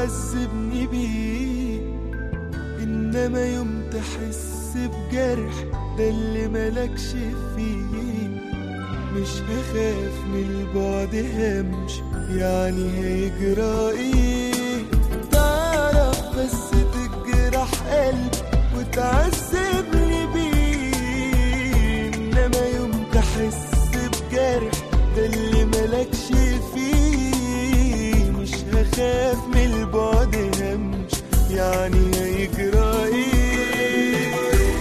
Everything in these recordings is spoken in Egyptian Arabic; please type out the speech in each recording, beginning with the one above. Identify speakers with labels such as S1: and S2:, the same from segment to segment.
S1: تعذبني بيه انما يوم تحس بجرح ده اللي ملكش فيه مش هخاف من البعد همش يعني هيجرى ايه تعرف بس تجرح قلبي وتعذبني بيه انما يوم تحس بجرح ده اللي ملكش فيه مش هخاف من البعد همش يعني هيجرى ايه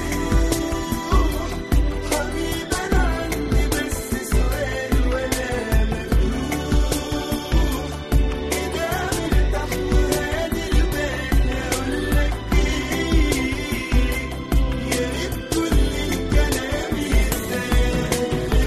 S1: حبيبي انا عندي بس سؤال ولا مجروح كده مرتاح وهادي البال اقول لك ايه يا ريت كل الكلام يتقال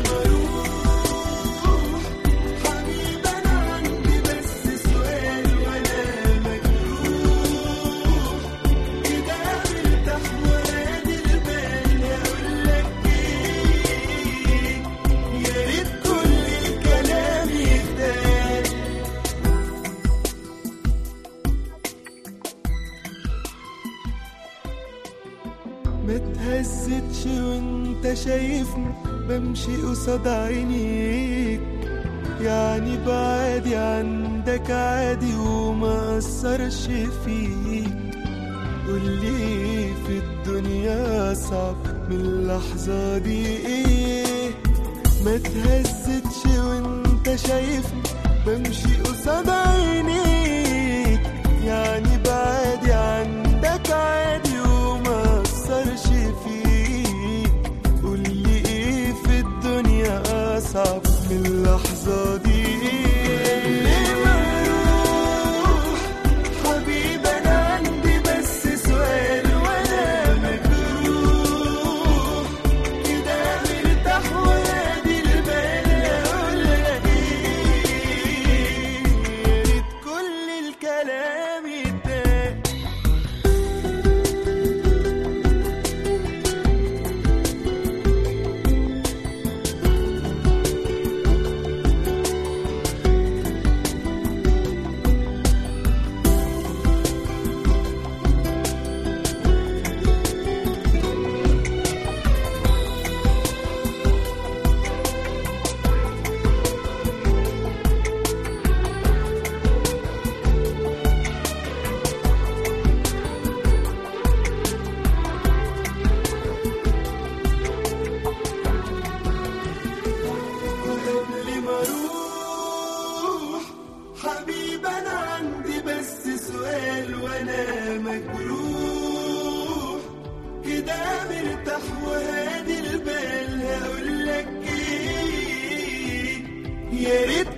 S1: مروح حبيبي انا عندي بس سؤال ولا مجروح كده مرتاح وهادي البال اقول لك ايه يا ريت كل الكلام يتقال ما تهزتش وانت شايفني بمشي قصاد عينيك يعني بعادي عندك عادي وما أثرش فيك قولي ايه في الدنيا أصعب من اللحظة دي ايه ما تهزتش وانت شايفني بمشي قصاد عينيك يعني بعادي عندك عادي وما أثرش فيك قولي ايه في الدنيا أصعب من اللحظة دي ليه مروح حبيبي أنا عندي بس سؤال وأنا مجروح كده مرتاح وهادي البال أقول لك إيه يا ريت كل الكلام يتقال قبل ما اروح حبيبي انا عندي بس سؤال وانا مجروح كده مرتاح وهادي البال هقول لك ايه يا ريت